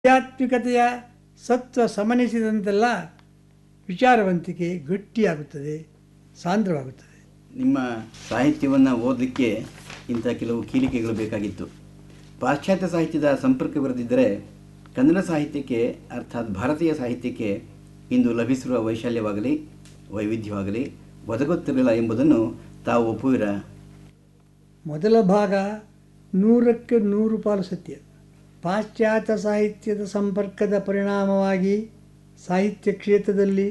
ಆಧ್ಯಾತ್ಮಿಕತೆಯ ಸತ್ವ ಸಮನಿಸಿದಂತೆಲ್ಲ ವಿಚಾರವಂತಿಕೆ ಗಟ್ಟಿಯಾಗುತ್ತದೆ ಸಾಂದ್ರವಾಗುತ್ತದೆ ನಿಮ್ಮ ಸಾಹಿತ್ಯವನ್ನು ಓದಲಿಕ್ಕೆ ಇಂಥ ಕೆಲವು ಕೀಲಿಕೆಗಳು ಬೇಕಾಗಿತ್ತು ಪಾಶ್ಚಾತ್ಯ ಸಾಹಿತ್ಯದ ಸಂಪರ್ಕವಿರದಿದ್ದರೆ ಕನ್ನಡ ಸಾಹಿತ್ಯಕ್ಕೆ ಅರ್ಥಾತ್ ಭಾರತೀಯ ಸಾಹಿತ್ಯಕ್ಕೆ ಇಂದು ಲಭಿಸಿರುವ ವೈಶಾಲ್ಯವಾಗಲಿ ವೈವಿಧ್ಯವಾಗಲಿ ಒದಗುತ್ತಿರಲಿಲ್ಲ ಎಂಬುದನ್ನು ತಾವು ಒಪ್ಪುವಿರ ಮೊದಲ ಭಾಗ ನೂರಕ್ಕೆ ನೂರು ಪಾಲು ಸತ್ಯ ಪಾಶ್ಚಾತ್ಯ ಸಾಹಿತ್ಯದ ಸಂಪರ್ಕದ ಪರಿಣಾಮವಾಗಿ ಸಾಹಿತ್ಯ ಕ್ಷೇತ್ರದಲ್ಲಿ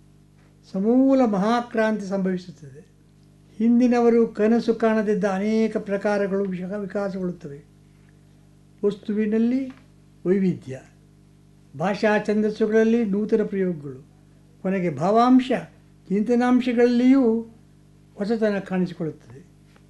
ಸಮೂಲ ಮಹಾಕ್ರಾಂತಿ ಸಂಭವಿಸುತ್ತದೆ ಹಿಂದಿನವರು ಕನಸು ಕಾಣದಿದ್ದ ಅನೇಕ ಪ್ರಕಾರಗಳು ವಿಷ ವಿಕಾಸಗೊಳ್ಳುತ್ತವೆ ವಸ್ತುವಿನಲ್ಲಿ ವೈವಿಧ್ಯ ಭಾಷಾ ಛಂದಸ್ಸುಗಳಲ್ಲಿ ನೂತನ ಪ್ರಯೋಗಗಳು ಕೊನೆಗೆ ಭಾವಾಂಶ ಚಿಂತನಾಂಶಗಳಲ್ಲಿಯೂ ಹೊಸತನ ಕಾಣಿಸಿಕೊಳ್ಳುತ್ತದೆ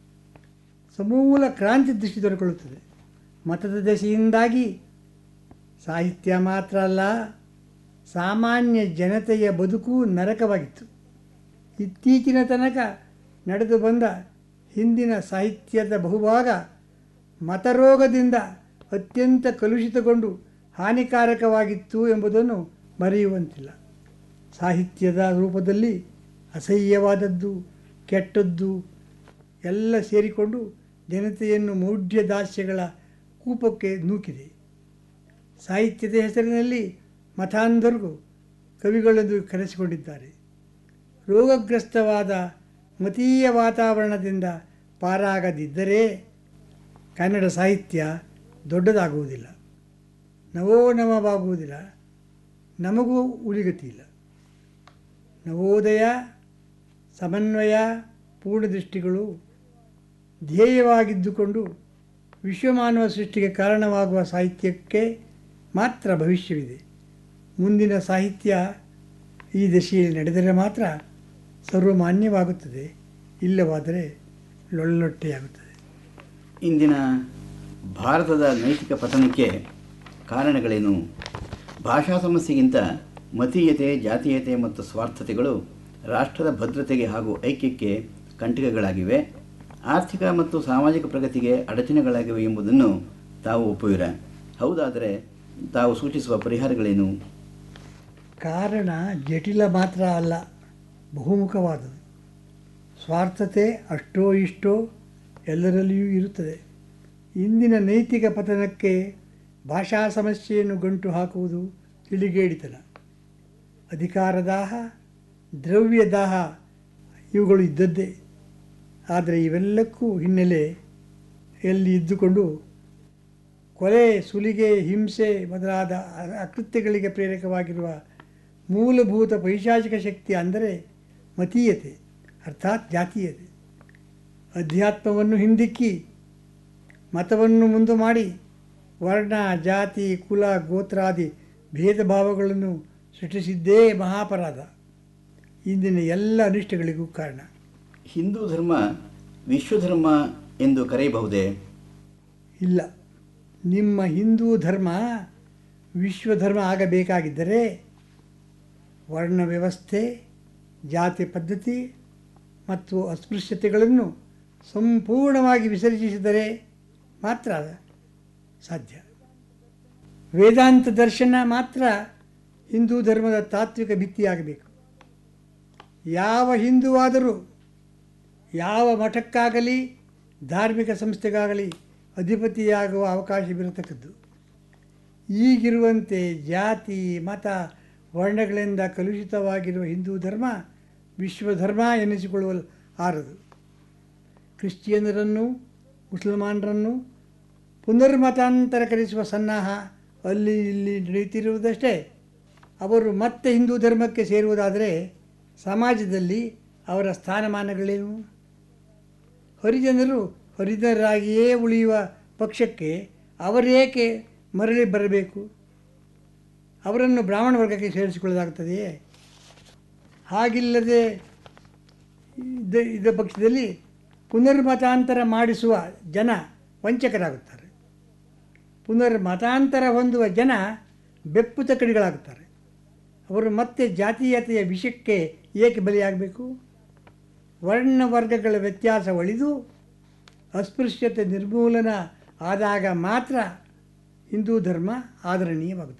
ಸಮೂಲ ಕ್ರಾಂತಿ ದೃಷ್ಟಿ ದೊರಕೊಳ್ಳುತ್ತದೆ ಮತದ ದೆಸೆಯಿಂದಾಗಿ ಸಾಹಿತ್ಯ ಮಾತ್ರ ಅಲ್ಲ ಸಾಮಾನ್ಯ ಜನತೆಯ ಬದುಕು ನರಕವಾಗಿತ್ತು ಇತ್ತೀಚಿನ ತನಕ ನಡೆದು ಬಂದ ಹಿಂದಿನ ಸಾಹಿತ್ಯದ ಬಹುಭಾಗ ಮತರೋಗದಿಂದ ಅತ್ಯಂತ ಕಲುಷಿತಗೊಂಡು ಹಾನಿಕಾರಕವಾಗಿತ್ತು ಎಂಬುದನ್ನು ಮರೆಯುವಂತಿಲ್ಲ ಸಾಹಿತ್ಯದ ರೂಪದಲ್ಲಿ ಅಸಹ್ಯವಾದದ್ದು ಕೆಟ್ಟದ್ದು ಎಲ್ಲ ಸೇರಿಕೊಂಡು ಜನತೆಯನ್ನು ಮೌಢ್ಯ ದಾಸ್ಯಗಳ ಕೂಪಕ್ಕೆ ನೂಕಿದೆ ಸಾಹಿತ್ಯದ ಹೆಸರಿನಲ್ಲಿ ಮತಾಂಧರು ಕವಿಗಳೆಂದು ಕರೆಸಿಕೊಂಡಿದ್ದಾರೆ ರೋಗಗ್ರಸ್ತವಾದ ಮತೀಯ ವಾತಾವರಣದಿಂದ ಪಾರಾಗದಿದ್ದರೆ ಕನ್ನಡ ಸಾಹಿತ್ಯ ದೊಡ್ಡದಾಗುವುದಿಲ್ಲ ನವೋನವವಾಗುವುದಿಲ್ಲ ನಮಗೂ ಉಳಿಗತಿ ಇಲ್ಲ ನವೋದಯ ಸಮನ್ವಯ ಪೂರ್ಣದೃಷ್ಟಿಗಳು ಧ್ಯೇಯವಾಗಿದ್ದುಕೊಂಡು ವಿಶ್ವಮಾನವ ಸೃಷ್ಟಿಗೆ ಕಾರಣವಾಗುವ ಸಾಹಿತ್ಯಕ್ಕೆ ಮಾತ್ರ ಭವಿಷ್ಯವಿದೆ ಮುಂದಿನ ಸಾಹಿತ್ಯ ಈ ದಿಶೆಯಲ್ಲಿ ನಡೆದರೆ ಮಾತ್ರ ಸರ್ವಮಾನ್ಯವಾಗುತ್ತದೆ ಇಲ್ಲವಾದರೆ ಲೊಳ್ಳೊಟ್ಟೆಯಾಗುತ್ತದೆ ಇಂದಿನ ಭಾರತದ ನೈತಿಕ ಪತನಕ್ಕೆ ಕಾರಣಗಳೇನು ಭಾಷಾ ಸಮಸ್ಯೆಗಿಂತ ಮತೀಯತೆ ಜಾತೀಯತೆ ಮತ್ತು ಸ್ವಾರ್ಥತೆಗಳು ರಾಷ್ಟ್ರದ ಭದ್ರತೆಗೆ ಹಾಗೂ ಐಕ್ಯಕ್ಕೆ ಕಂಟಕಗಳಾಗಿವೆ ಆರ್ಥಿಕ ಮತ್ತು ಸಾಮಾಜಿಕ ಪ್ರಗತಿಗೆ ಅಡಚಣೆಗಳಾಗಿವೆ ಎಂಬುದನ್ನು ತಾವು ಒಪ್ಪುವಿರ ಹೌದಾದರೆ ತಾವು ಸೂಚಿಸುವ ಪರಿಹಾರಗಳೇನು ಕಾರಣ ಜಟಿಲ ಮಾತ್ರ ಅಲ್ಲ ಬಹುಮುಖವಾದುದು ಸ್ವಾರ್ಥತೆ ಅಷ್ಟೋ ಇಷ್ಟೋ ಎಲ್ಲರಲ್ಲಿಯೂ ಇರುತ್ತದೆ ಇಂದಿನ ನೈತಿಕ ಪತನಕ್ಕೆ ಭಾಷಾ ಸಮಸ್ಯೆಯನ್ನು ಗಂಟು ಹಾಕುವುದು ತಿಳಿಗೇಡಿತನ ಅಧಿಕಾರದಾಹ ದ್ರವ್ಯದಾಹ ಇವುಗಳು ಇದ್ದದ್ದೇ ಆದರೆ ಇವೆಲ್ಲಕ್ಕೂ ಹಿನ್ನೆಲೆ ಎಲ್ಲಿ ಇದ್ದುಕೊಂಡು ಕೊಲೆ ಸುಲಿಗೆ ಹಿಂಸೆ ಮೊದಲಾದ ಅ- ಅಕೃತ್ಯಗಳಿಗೆ ಪ್ರೇರಕವಾಗಿರುವ ಮೂಲಭೂತ ಪೈಶಾಚಿಕ ಶಕ್ತಿ ಅಂದರೆ ಮತೀಯತೆ ಅರ್ಥಾತ್ ಜಾತೀಯತೆ ಅಧ್ಯಾತ್ಮವನ್ನು ಹಿಂದಿಕ್ಕಿ ಮತವನ್ನು ಮುಂದು ಮಾಡಿ ವರ್ಣ ಜಾತಿ ಕುಲ ಗೋತ್ರಾದಿ ಭೇದ ಭಾವಗಳನ್ನು ಸೃಷ್ಟಿಸಿದ್ದೇ ಮಹಾಪರಾಧ ಇಂದಿನ ಎಲ್ಲ ಅನಿಷ್ಟಗಳಿಗೂ ಕಾರಣ ಹಿಂದೂ ಧರ್ಮ ವಿಶ್ವಧರ್ಮ ಎಂದು ಕರೆಯಬಹುದೇ ಇಲ್ಲ ನಿಮ್ಮ ಹಿಂದೂ ಧರ್ಮ ವಿಶ್ವಧರ್ಮ ಆಗಬೇಕಾಗಿದ್ದರೆ ವರ್ಣ ವ್ಯವಸ್ಥೆ ಜಾತಿ ಪದ್ಧತಿ ಮತ್ತು ಅಸ್ಪೃಶ್ಯತೆಗಳನ್ನು ಸಂಪೂರ್ಣವಾಗಿ ವಿಸರ್ಜಿಸಿದರೆ ಮಾತ್ರ ಸಾಧ್ಯ ವೇದಾಂತ ದರ್ಶನ ಮಾತ್ರ ಹಿಂದೂ ಧರ್ಮದ ತಾತ್ವಿಕ ಭಿತ್ತಿಯಾಗಬೇಕು ಯಾವ ಹಿಂದುವಾದರೂ ಯಾವ ಮಠಕ್ಕಾಗಲಿ ಧಾರ್ಮಿಕ ಸಂಸ್ಥೆಗಾಗಲಿ ಅಧಿಪತಿಯಾಗುವ ಅವಕಾಶವಿರತಕ್ಕದ್ದು ಈಗಿರುವಂತೆ ಜಾತಿ ಮತ ವರ್ಣಗಳಿಂದ ಕಲುಷಿತವಾಗಿರುವ ಹಿಂದೂ ಧರ್ಮ ವಿಶ್ವಧರ್ಮ ಎನಿಸಿಕೊಳ್ಳುವ ಆರದು ಕ್ರಿಶ್ಚಿಯನ್ನರನ್ನು ಮುಸಲ್ಮಾನರನ್ನು ಪುನರ್ಮತಾಂತರಕರಿಸುವ ಸನ್ನಾಹ ಅಲ್ಲಿ ಇಲ್ಲಿ ನಡೆಯುತ್ತಿರುವುದಷ್ಟೇ ಅವರು ಮತ್ತೆ ಹಿಂದೂ ಧರ್ಮಕ್ಕೆ ಸೇರುವುದಾದರೆ ಸಮಾಜದಲ್ಲಿ ಅವರ ಸ್ಥಾನಮಾನಗಳೇನು ಹರಿಜನರು ಹರಿಜನರಾಗಿಯೇ ಉಳಿಯುವ ಪಕ್ಷಕ್ಕೆ ಅವರೇಕೆ ಮರಳಿ ಬರಬೇಕು ಅವರನ್ನು ಬ್ರಾಹ್ಮಣ ವರ್ಗಕ್ಕೆ ಸೇರಿಸಿಕೊಳ್ಳಲಾಗುತ್ತದೆಯೇ ಹಾಗಿಲ್ಲದೆ ಇದ್ದ ಇದ್ದ ಪಕ್ಷದಲ್ಲಿ ಪುನರ್ಮತಾಂತರ ಮಾಡಿಸುವ ಜನ ವಂಚಕರಾಗುತ್ತಾರೆ ಪುನರ್ಮತಾಂತರ ಹೊಂದುವ ಜನ ಬೆಪ್ಪುತ ಕಡಿಗಳಾಗುತ್ತಾರೆ ಅವರು ಮತ್ತೆ ಜಾತೀಯತೆಯ ವಿಷಕ್ಕೆ ಏಕೆ ಬಲಿಯಾಗಬೇಕು ವರ್ಣ ವರ್ಗಗಳ ವ್ಯತ್ಯಾಸ ಒಳಿದು ಅಸ್ಪೃಶ್ಯತೆ ನಿರ್ಮೂಲನ ಆದಾಗ ಮಾತ್ರ ಹಿಂದೂ ಧರ್ಮ ಆದರಣೀಯವಾಗುತ್ತದೆ